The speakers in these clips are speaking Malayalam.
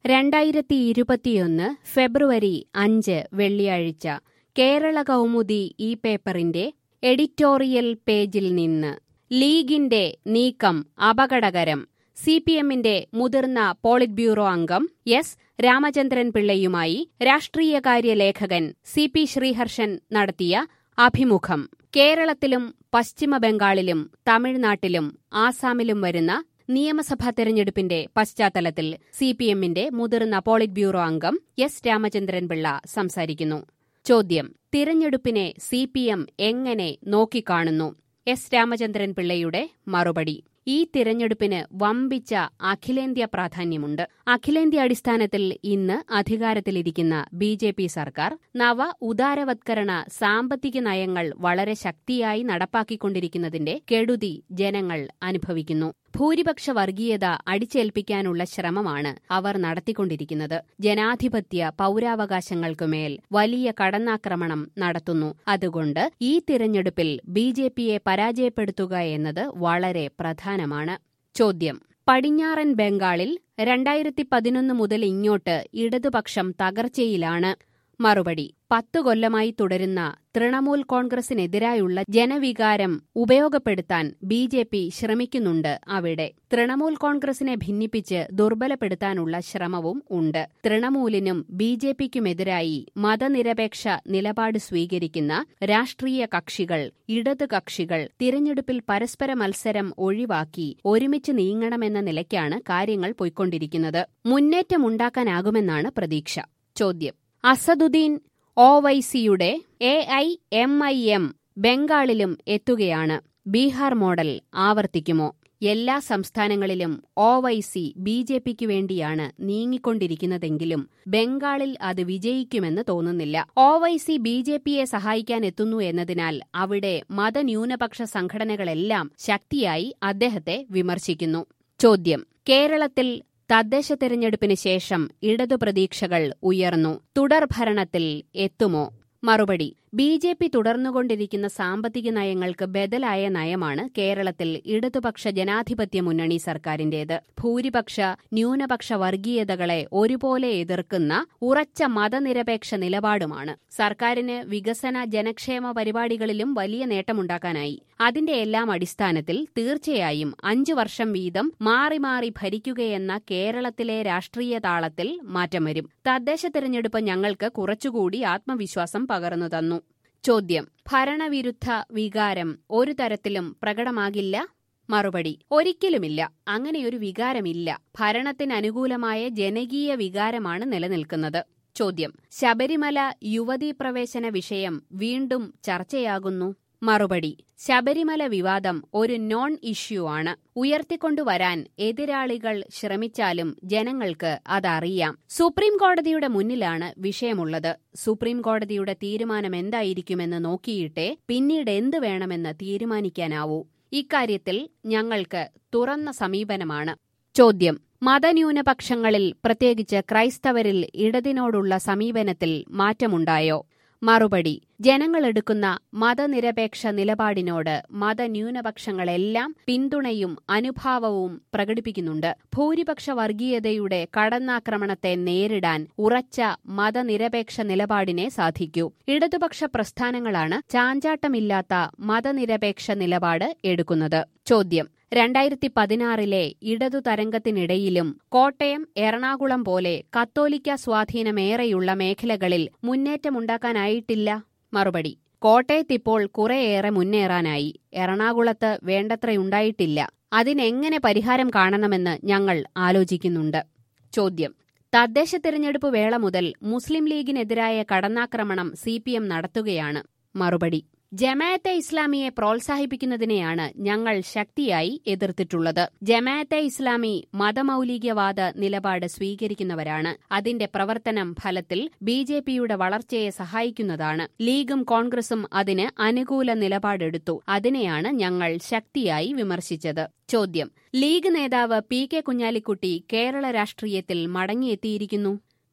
രണ്ടായിരത്തി ഇരുപത്തിയൊന്ന് ഫെബ്രുവരി അഞ്ച് വെള്ളിയാഴ്ച കേരള കൗമുദി ഈ പേപ്പറിന്റെ എഡിറ്റോറിയൽ പേജിൽ നിന്ന് ലീഗിന്റെ നീക്കം അപകടകരം സി പി എമ്മിന്റെ മുതിർന്ന പോളിറ്റ് ബ്യൂറോ അംഗം എസ് രാമചന്ദ്രൻ പിള്ളയുമായി രാഷ്ട്രീയകാര്യ ലേഖകൻ സി പി ശ്രീഹർഷൻ നടത്തിയ അഭിമുഖം കേരളത്തിലും പശ്ചിമബംഗാളിലും തമിഴ്നാട്ടിലും ആസാമിലും വരുന്ന നിയമസഭാ തെരഞ്ഞെടുപ്പിന്റെ പശ്ചാത്തലത്തിൽ സി പി എമ്മിന്റെ മുതിർന്ന പോളിറ്റ് ബ്യൂറോ അംഗം എസ് രാമചന്ദ്രൻ പിള്ള സംസാരിക്കുന്നു ചോദ്യം തിരഞ്ഞെടുപ്പിനെ സി പി എം എങ്ങനെ നോക്കിക്കാണുന്നു എസ് രാമചന്ദ്രൻ പിള്ളയുടെ മറുപടി ഈ തിരഞ്ഞെടുപ്പിന് വമ്പിച്ച അഖിലേന്ത്യാ പ്രാധാന്യമുണ്ട് അഖിലേന്ത്യാ അടിസ്ഥാനത്തിൽ ഇന്ന് അധികാരത്തിലിരിക്കുന്ന ബി ജെ പി സർക്കാർ നവ ഉദാരവത്കരണ സാമ്പത്തിക നയങ്ങൾ വളരെ ശക്തിയായി നടപ്പാക്കിക്കൊണ്ടിരിക്കുന്നതിന്റെ കെടുതി ജനങ്ങൾ അനുഭവിക്കുന്നു ഭൂരിപക്ഷ വർഗീയത അടിച്ചേൽപ്പിക്കാനുള്ള ശ്രമമാണ് അവർ നടത്തിക്കൊണ്ടിരിക്കുന്നത് ജനാധിപത്യ പൌരാവകാശങ്ങൾക്കുമേൽ വലിയ കടന്നാക്രമണം നടത്തുന്നു അതുകൊണ്ട് ഈ തിരഞ്ഞെടുപ്പിൽ ബി ജെ പിയെ പരാജയപ്പെടുത്തുക എന്നത് വളരെ പ്രധാനമാണ് ചോദ്യം പടിഞ്ഞാറൻ ബംഗാളിൽ രണ്ടായിരത്തി പതിനൊന്ന് മുതൽ ഇങ്ങോട്ട് ഇടതുപക്ഷം തകർച്ചയിലാണ് മറുപടി പത്തു കൊല്ലമായി തുടരുന്ന തൃണമൂൽ കോൺഗ്രസിനെതിരായുള്ള ജനവികാരം ഉപയോഗപ്പെടുത്താൻ ബി ജെ പി ശ്രമിക്കുന്നുണ്ട് അവിടെ തൃണമൂൽ കോൺഗ്രസിനെ ഭിന്നിപ്പിച്ച് ദുർബലപ്പെടുത്താനുള്ള ശ്രമവും ഉണ്ട് തൃണമൂലിനും ബി ജെ പിക്കുമെതിരായി മതനിരപേക്ഷ നിലപാട് സ്വീകരിക്കുന്ന രാഷ്ട്രീയ കക്ഷികൾ ഇടത് കക്ഷികൾ തിരഞ്ഞെടുപ്പിൽ പരസ്പര മത്സരം ഒഴിവാക്കി ഒരുമിച്ച് നീങ്ങണമെന്ന നിലയ്ക്കാണ് കാര്യങ്ങൾ പോയിക്കൊണ്ടിരിക്കുന്നത് മുന്നേറ്റമുണ്ടാക്കാനാകുമെന്നാണ് പ്രതീക്ഷ ചോദ്യം അസദുദ്ദീൻ ഒവൈസിയുടെ A I M I M ബംഗാളിലും എത്തുകയാണ് ബീഹാർ മോഡൽ ആവർത്തിക്കുമോ എല്ലാ സംസ്ഥാനങ്ങളിലും ഒവൈസി ബി ജെ പിക്ക് വേണ്ടിയാണ് നീങ്ങിക്കൊണ്ടിരിക്കുന്നതെങ്കിലും ബംഗാളിൽ അത് വിജയിക്കുമെന്ന് തോന്നുന്നില്ല ഒവൈസി ബി ജെ പിയെ സഹായിക്കാൻ എത്തുന്നു എന്നതിനാൽ അവിടെ മതന്യൂനപക്ഷ സംഘടനകളെല്ലാം ശക്തിയായി അദ്ദേഹത്തെ വിമർശിക്കുന്നു ചോദ്യം കേരളത്തിൽ തദ്ദേശ തെരഞ്ഞെടുപ്പിന് ശേഷം ഇടതു പ്രതീക്ഷകൾ ഉയർന്നു തുടർഭരണത്തിൽ എത്തുമോ മറുപടി ബി ജെ പി തുടർന്നുകൊണ്ടിരിക്കുന്ന സാമ്പത്തിക നയങ്ങൾക്ക് ബദലായ നയമാണ് കേരളത്തിൽ ഇടതുപക്ഷ ജനാധിപത്യ മുന്നണി സർക്കാരിന്റേത് ഭൂരിപക്ഷ ന്യൂനപക്ഷ വർഗീയതകളെ ഒരുപോലെ എതിർക്കുന്ന ഉറച്ച മതനിരപേക്ഷ നിലപാടുമാണ് സർക്കാരിന് വികസന ജനക്ഷേമ പരിപാടികളിലും വലിയ നേട്ടമുണ്ടാക്കാനായി അതിന്റെ എല്ലാം അടിസ്ഥാനത്തിൽ തീർച്ചയായും അഞ്ചു വർഷം വീതം മാറി മാറി ഭരിക്കുകയെന്ന കേരളത്തിലെ രാഷ്ട്രീയ താളത്തിൽ മാറ്റം വരും തദ്ദേശ തെരഞ്ഞെടുപ്പ് ഞങ്ങൾക്ക് കുറച്ചുകൂടി ആത്മവിശ്വാസം പകർന്നു തന്നു ചോദ്യം ഭരണവിരുദ്ധ വികാരം ഒരു തരത്തിലും പ്രകടമാകില്ല മറുപടി ഒരിക്കലുമില്ല അങ്ങനെയൊരു വികാരമില്ല ഭരണത്തിന് അനുകൂലമായ ജനകീയ വികാരമാണ് നിലനിൽക്കുന്നത് ചോദ്യം ശബരിമല യുവതീ പ്രവേശന വിഷയം വീണ്ടും ചർച്ചയാകുന്നു മറുപടി ശബരിമല വിവാദം ഒരു നോൺ ഇഷ്യൂ ആണ് ഉയർത്തിക്കൊണ്ടുവരാൻ എതിരാളികൾ ശ്രമിച്ചാലും ജനങ്ങൾക്ക് അതറിയാം സുപ്രീം കോടതിയുടെ മുന്നിലാണ് വിഷയമുള്ളത് സുപ്രീം കോടതിയുടെ തീരുമാനം എന്തായിരിക്കുമെന്ന് നോക്കിയിട്ടേ പിന്നീട് എന്ത് വേണമെന്ന് തീരുമാനിക്കാനാവൂ ഇക്കാര്യത്തിൽ ഞങ്ങൾക്ക് തുറന്ന സമീപനമാണ് ചോദ്യം മതന്യൂനപക്ഷങ്ങളിൽ പ്രത്യേകിച്ച് ക്രൈസ്തവരിൽ ഇടതിനോടുള്ള സമീപനത്തിൽ മാറ്റമുണ്ടായോ മറുപടി ജനങ്ങളെടുക്കുന്ന മതനിരപേക്ഷ നിലപാടിനോട് മതന്യൂനപക്ഷങ്ങളെല്ലാം പിന്തുണയും അനുഭാവവും പ്രകടിപ്പിക്കുന്നുണ്ട് ഭൂരിപക്ഷ വർഗീയതയുടെ കടന്നാക്രമണത്തെ നേരിടാൻ ഉറച്ച മതനിരപേക്ഷ നിലപാടിനെ സാധിക്കൂ ഇടതുപക്ഷ പ്രസ്ഥാനങ്ങളാണ് ചാഞ്ചാട്ടമില്ലാത്ത മതനിരപേക്ഷ നിലപാട് എടുക്കുന്നത് ചോദ്യം രണ്ടായിരത്തി പതിനാറിലെ ഇടതു തരംഗത്തിനിടയിലും കോട്ടയം എറണാകുളം പോലെ കത്തോലിക്ക സ്വാധീനമേറെയുള്ള മേഖലകളിൽ മുന്നേറ്റമുണ്ടാക്കാനായിട്ടില്ല മറുപടി കോട്ടയത്തിപ്പോൾ കുറേയേറെ മുന്നേറാനായി എറണാകുളത്ത് വേണ്ടത്രയുണ്ടായിട്ടില്ല അതിനെങ്ങനെ പരിഹാരം കാണണമെന്ന് ഞങ്ങൾ ആലോചിക്കുന്നുണ്ട് ചോദ്യം തദ്ദേശ തെരഞ്ഞെടുപ്പ് വേള മുതൽ മുസ്ലിം ലീഗിനെതിരായ കടന്നാക്രമണം സി പി എം നടത്തുകയാണ് മറുപടി ജമാഅത്തെ ഇസ്ലാമിയെ പ്രോത്സാഹിപ്പിക്കുന്നതിനെയാണ് ഞങ്ങൾ ശക്തിയായി എതിർത്തിട്ടുള്ളത് ജമാഅത്തെ ഇസ്ലാമി മതമൌലികവാദ നിലപാട് സ്വീകരിക്കുന്നവരാണ് അതിന്റെ പ്രവർത്തനം ഫലത്തിൽ ബി ജെ പിയുടെ വളർച്ചയെ സഹായിക്കുന്നതാണ് ലീഗും കോൺഗ്രസും അതിന് അനുകൂല നിലപാടെടുത്തു അതിനെയാണ് ഞങ്ങൾ ശക്തിയായി വിമർശിച്ചത് ചോദ്യം ലീഗ് നേതാവ് പി കെ കുഞ്ഞാലിക്കുട്ടി കേരള രാഷ്ട്രീയത്തിൽ മടങ്ങിയെത്തിയിരിക്കുന്നു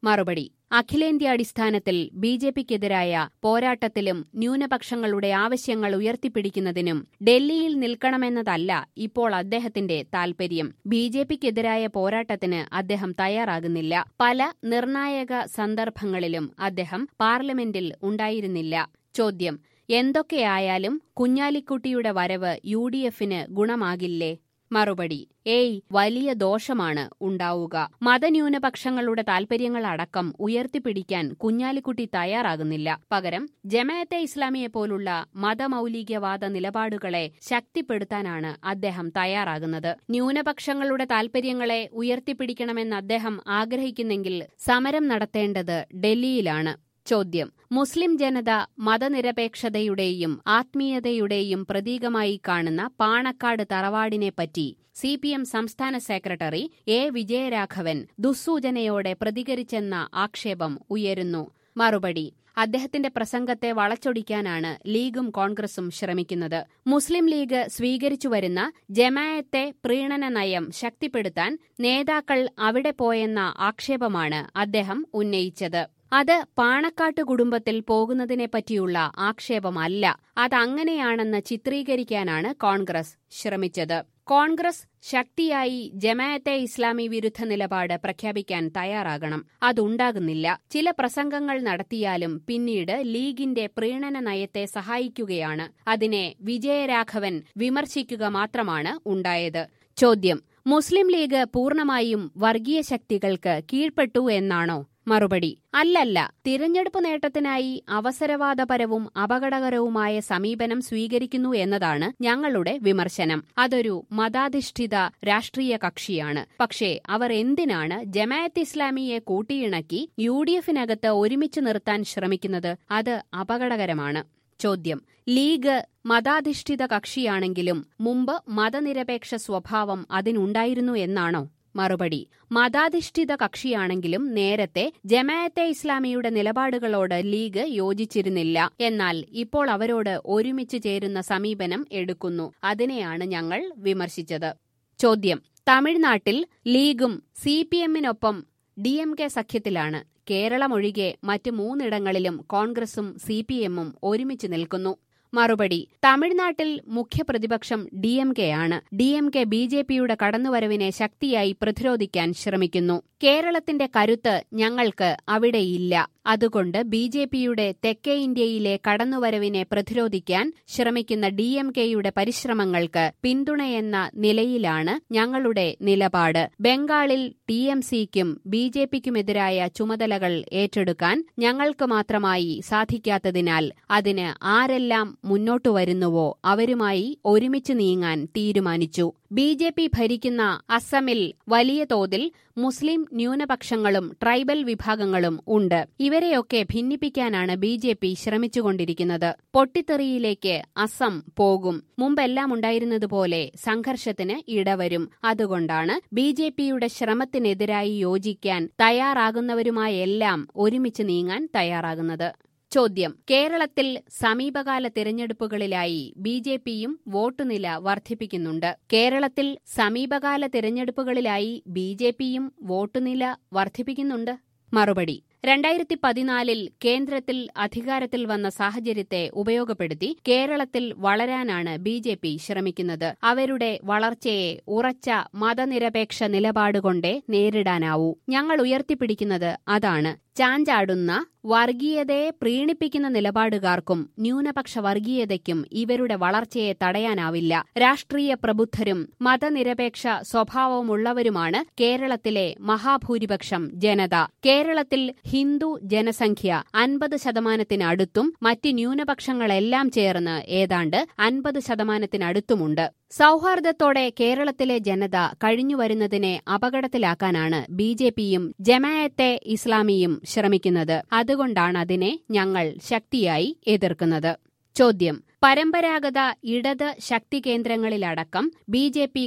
മറുപടി അഖിലേന്ത്യാടിസ്ഥാനത്തിൽ ബി ജെ പിക്കെതിരായ പോരാട്ടത്തിലും ന്യൂനപക്ഷങ്ങളുടെ ആവശ്യങ്ങൾ ഉയർത്തിപ്പിടിക്കുന്നതിനും ഡൽഹിയിൽ നിൽക്കണമെന്നതല്ല ഇപ്പോൾ അദ്ദേഹത്തിന്റെ താൽപര്യം ബി ജെ പിക്കെതിരായ പോരാട്ടത്തിന് അദ്ദേഹം തയ്യാറാകുന്നില്ല പല നിർണായക സന്ദർഭങ്ങളിലും അദ്ദേഹം പാർലമെന്റിൽ ഉണ്ടായിരുന്നില്ല ചോദ്യം എന്തൊക്കെയായാലും കുഞ്ഞാലിക്കുട്ടിയുടെ വരവ് യു ഡി എഫിന് ഗുണമാകില്ലേ മറുപടി ഏയ് വലിയ ദോഷമാണ് ഉണ്ടാവുക മതന്യൂനപക്ഷങ്ങളുടെ താൽപര്യങ്ങളടക്കം ഉയർത്തിപ്പിടിക്കാൻ കുഞ്ഞാലിക്കുട്ടി തയ്യാറാകുന്നില്ല പകരം ജമാഅത്തെ ഇസ്ലാമിയെ പോലുള്ള മതമൌലികവാദ നിലപാടുകളെ ശക്തിപ്പെടുത്താനാണ് അദ്ദേഹം തയ്യാറാകുന്നത് ന്യൂനപക്ഷങ്ങളുടെ താൽപര്യങ്ങളെ ഉയർത്തിപ്പിടിക്കണമെന്ന് അദ്ദേഹം ആഗ്രഹിക്കുന്നെങ്കിൽ സമരം നടത്തേണ്ടത് ഡൽഹിയിലാണ് ചോദ്യം മുസ്ലിം ജനത മതനിരപേക്ഷതയുടെയും ആത്മീയതയുടെയും പ്രതീകമായി കാണുന്ന പാണക്കാട് തറവാടിനെപ്പറ്റി സി പി എം സംസ്ഥാന സെക്രട്ടറി എ വിജയരാഘവൻ ദുസ്സൂചനയോടെ പ്രതികരിച്ചെന്ന ആക്ഷേപം ഉയരുന്നു മറുപടി അദ്ദേഹത്തിന്റെ പ്രസംഗത്തെ വളച്ചൊടിക്കാനാണ് ലീഗും കോൺഗ്രസും ശ്രമിക്കുന്നത് മുസ്ലിം ലീഗ് സ്വീകരിച്ചുവരുന്ന ജമായത്തെ പ്രീണന നയം ശക്തിപ്പെടുത്താൻ നേതാക്കൾ അവിടെ പോയെന്ന ആക്ഷേപമാണ് അദ്ദേഹം ഉന്നയിച്ചത് അത് പാണക്കാട്ട് കുടുംബത്തിൽ പോകുന്നതിനെപ്പറ്റിയുള്ള ആക്ഷേപമല്ല അതങ്ങനെയാണെന്ന് ചിത്രീകരിക്കാനാണ് കോൺഗ്രസ് ശ്രമിച്ചത് കോൺഗ്രസ് ശക്തിയായി ജമാഅത്തെ ഇസ്ലാമി വിരുദ്ധ നിലപാട് പ്രഖ്യാപിക്കാൻ തയ്യാറാകണം അതുണ്ടാകുന്നില്ല ചില പ്രസംഗങ്ങൾ നടത്തിയാലും പിന്നീട് ലീഗിന്റെ പ്രീണന നയത്തെ സഹായിക്കുകയാണ് അതിനെ വിജയരാഘവൻ വിമർശിക്കുക മാത്രമാണ് ഉണ്ടായത് ചോദ്യം മുസ്ലിം ലീഗ് പൂർണ്ണമായും വർഗീയ ശക്തികൾക്ക് കീഴ്പ്പെട്ടു എന്നാണോ മറുപടി അല്ലല്ല തിരഞ്ഞെടുപ്പ് നേട്ടത്തിനായി അവസരവാദപരവും അപകടകരവുമായ സമീപനം സ്വീകരിക്കുന്നു എന്നതാണ് ഞങ്ങളുടെ വിമർശനം അതൊരു മതാധിഷ്ഠിത രാഷ്ട്രീയ കക്ഷിയാണ് പക്ഷേ അവർ എന്തിനാണ് ജമാഅത്ത് ഇസ്ലാമിയെ കൂട്ടിയിണക്കി യു ഡി എഫിനകത്ത് ഒരുമിച്ച് നിർത്താൻ ശ്രമിക്കുന്നത് അത് അപകടകരമാണ് ചോദ്യം ലീഗ് മതാധിഷ്ഠിത കക്ഷിയാണെങ്കിലും മുമ്പ് മതനിരപേക്ഷ സ്വഭാവം അതിനുണ്ടായിരുന്നു എന്നാണോ മറുപടി മതാധിഷ്ഠിത കക്ഷിയാണെങ്കിലും നേരത്തെ ജമാഅത്തെ ഇസ്ലാമിയുടെ നിലപാടുകളോട് ലീഗ് യോജിച്ചിരുന്നില്ല എന്നാൽ ഇപ്പോൾ അവരോട് ഒരുമിച്ച് ചേരുന്ന സമീപനം എടുക്കുന്നു അതിനെയാണ് ഞങ്ങൾ വിമർശിച്ചത് ചോദ്യം തമിഴ്നാട്ടിൽ ലീഗും സി പി എമ്മിനൊപ്പം ഡി എം കെ സഖ്യത്തിലാണ് കേരളമൊഴികെ മറ്റ് മൂന്നിടങ്ങളിലും കോൺഗ്രസും സി പി എമ്മും ഒരുമിച്ച് നിൽക്കുന്നു മറുപടി തമിഴ്നാട്ടിൽ മുഖ്യപ്രതിപക്ഷം ഡി എം കെ ആണ് D M K B J പിയുടെ കടന്നുവരവിനെ ശക്തിയായി പ്രതിരോധിക്കാൻ ശ്രമിക്കുന്നു കേരളത്തിന്റെ കരുത്ത് ഞങ്ങൾക്ക് അവിടെയില്ല അതുകൊണ്ട് ബി ജെ പിയുടെ തെക്കേ ഇന്ത്യയിലെ കടന്നുവരവിനെ പ്രതിരോധിക്കാൻ ശ്രമിക്കുന്ന ഡി എം കെയുടെ പരിശ്രമങ്ങൾക്ക് പിന്തുണയെന്ന നിലയിലാണ് ഞങ്ങളുടെ നിലപാട് ബംഗാളിൽ ടി എം സിക്കും ബി ജെ പിക്കുമെതിരായ ചുമതലകൾ ഏറ്റെടുക്കാൻ ഞങ്ങൾക്ക് മാത്രമായി സാധിക്കാത്തതിനാൽ അതിന് ആരെല്ലാം മുന്നോട്ടു വരുന്നുവോ അവരുമായി ഒരുമിച്ച് നീങ്ങാൻ തീരുമാനിച്ചു ബി ജെ പി ഭരിക്കുന്ന അസമിൽ വലിയ തോതിൽ മുസ്ലിം ന്യൂനപക്ഷങ്ങളും ട്രൈബൽ വിഭാഗങ്ങളും ഉണ്ട് ഇവരെയൊക്കെ ഭിന്നിപ്പിക്കാനാണ് ബി ജെ പി ശ്രമിച്ചുകൊണ്ടിരിക്കുന്നത് പൊട്ടിത്തെറിയിലേക്ക് അസം പോകും മുമ്പെല്ലാം ഉണ്ടായിരുന്നതുപോലെ സംഘർഷത്തിന് ഇടവരും അതുകൊണ്ടാണ് ബി ജെ പിയുടെ ശ്രമത്തിനെതിരായി യോജിക്കാൻ തയ്യാറാകുന്നവരുമായെല്ലാം ഒരുമിച്ച് നീങ്ങാൻ തയ്യാറാകുന്നത് ചോദ്യം കേരളത്തിൽ സമീപകാല തിരഞ്ഞെടുപ്പുകളിലായി ബി ജെ പിയും വോട്ടുനില വർദ്ധിപ്പിക്കുന്നുണ്ട് കേരളത്തിൽ സമീപകാല തിരഞ്ഞെടുപ്പുകളിലായി ബി ജെ പിയും വോട്ടുനില വർദ്ധിപ്പിക്കുന്നുണ്ട് മറുപടി രണ്ടായിരത്തി പതിനാലിൽ കേന്ദ്രത്തിൽ അധികാരത്തിൽ വന്ന സാഹചര്യത്തെ ഉപയോഗപ്പെടുത്തി കേരളത്തിൽ വളരാനാണ് ബി ജെ പി ശ്രമിക്കുന്നത് അവരുടെ വളർച്ചയെ ഉറച്ച മതനിരപേക്ഷ നിലപാടുകൊണ്ടേ നേരിടാനാവൂ ഞങ്ങൾ ഉയർത്തിപ്പിടിക്കുന്നത് അതാണ് ചാഞ്ചാടുന്ന വർഗീയതയെ പ്രീണിപ്പിക്കുന്ന നിലപാടുകാർക്കും ന്യൂനപക്ഷ വർഗീയതയ്ക്കും ഇവരുടെ വളർച്ചയെ തടയാനാവില്ല രാഷ്ട്രീയ പ്രബുദ്ധരും മതനിരപേക്ഷ സ്വഭാവമുള്ളവരുമാണ് കേരളത്തിലെ മഹാഭൂരിപക്ഷം ജനത കേരളത്തിൽ ഹിന്ദു ജനസംഖ്യ അൻപത് ശതമാനത്തിനടുത്തും മറ്റ് ന്യൂനപക്ഷങ്ങളെല്ലാം ചേർന്ന് ഏതാണ്ട് അൻപത് ശതമാനത്തിനടുത്തുമുണ്ട് സൗഹാർദ്ദത്തോടെ കേരളത്തിലെ ജനത കഴിഞ്ഞുവരുന്നതിനെ അപകടത്തിലാക്കാനാണ് ബി ജെ പിയും ജമായത്തെ ഇസ്ലാമിയും ശ്രമിക്കുന്നത് അതുകൊണ്ടാണ് അതിനെ ഞങ്ങൾ ശക്തിയായി എതിർക്കുന്നത് ചോദ്യം പരമ്പരാഗത ഇടത് ശക്തി കേന്ദ്രങ്ങളിലടക്കം ബി ജെ പി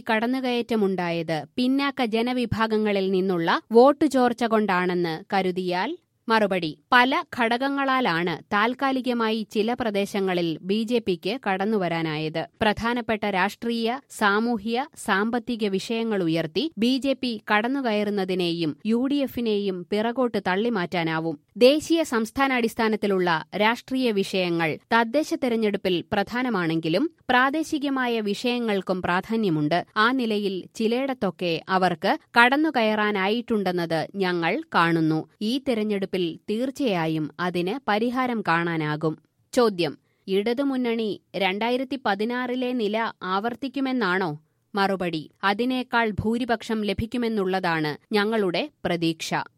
കടന്നുകയറ്റമുണ്ടായത് പിന്നാക്ക ജനവിഭാഗങ്ങളിൽ നിന്നുള്ള വോട്ട് ചോർച്ച കൊണ്ടാണെന്ന് കരുതിയാൽ മറുപടി പല ഘടകങ്ങളാലാണ് താൽക്കാലികമായി ചില പ്രദേശങ്ങളിൽ ബി ജെ പിക്ക് കടന്നുവരാനായത് പ്രധാനപ്പെട്ട രാഷ്ട്രീയ സാമൂഹ്യ സാമ്പത്തിക വിഷയങ്ങൾ ഉയർത്തി ബി ജെ പി കടന്നുകയറുന്നതിനെയും യു ഡി എഫിനെയും പിറകോട്ട് തള്ളിമാറ്റാനാവും ദേശീയ സംസ്ഥാനാടിസ്ഥാനത്തിലുള്ള രാഷ്ട്രീയ വിഷയങ്ങൾ തദ്ദേശ തെരഞ്ഞെടുപ്പിൽ പ്രധാനമാണെങ്കിലും പ്രാദേശികമായ വിഷയങ്ങൾക്കും പ്രാധാന്യമുണ്ട് ആ നിലയിൽ ചിലയിടത്തൊക്കെ അവർക്ക് കടന്നുകയറാനായിട്ടുണ്ടെന്നത് ഞങ്ങൾ കാണുന്നു ഈ തെരഞ്ഞെടുപ്പിൽ തീർച്ചയായും അതിന് പരിഹാരം കാണാനാകും ചോദ്യം ഇടതുമുന്നണി രണ്ടായിരത്തി പതിനാറിലെ നില ആവർത്തിക്കുമെന്നാണോ മറുപടി അതിനേക്കാൾ ഭൂരിപക്ഷം ലഭിക്കുമെന്നുള്ളതാണ് ഞങ്ങളുടെ പ്രതീക്ഷ